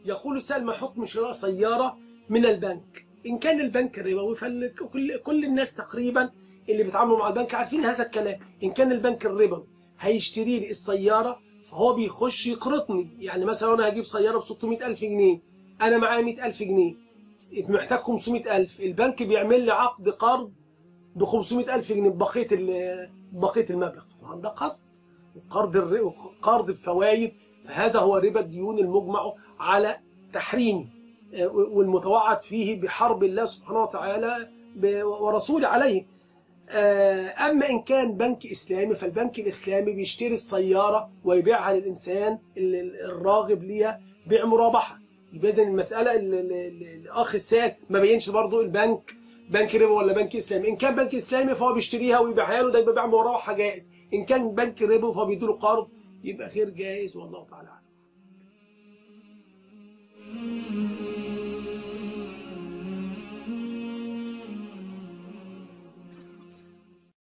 يقول السائل ما حكم شراء سيارة من البنك إن كان البنك ربوي فكل كل الناس تقريبا اللي بيتعاملوا مع البنك عارفين هذا الكلام إن كان البنك الربوي هيشتري لي السيارة فهو بيخش يقرضني يعني مثلا أنا هجيب سيارة ب 600000 جنيه أنا معايا 100000 جنيه محتاج 500000 البنك بيعمل لي عقد قرض ب 500000 جنيه بقية ال- بقية المبلغ طبعا ده قرض قرض الر- قرض بفوائد فهذا هو ربا الديون المجمع على تحريمه آه، والمتوعد فيه بحرب الله سبحانه وتعالى ب- ورسوله عليه آه، أما إن كان بنك إسلامي فالبنك الإسلامي بيشتري السيارة ويبيعها للإنسان ال- ال- الراغب ليها بيع مرابحة يبقى إذن المسألة ال- ال- ال- الأخ السائل ما بينش برضو البنك بنك ربا ولا بنك إسلامي إن كان بنك إسلامي فهو بيشتريها ويبيعها له ده يبقى بيع مرابحة جائز إن كان بنك ربا فهو بيديله قرض يبقى خير جائز والله تعالى أعلم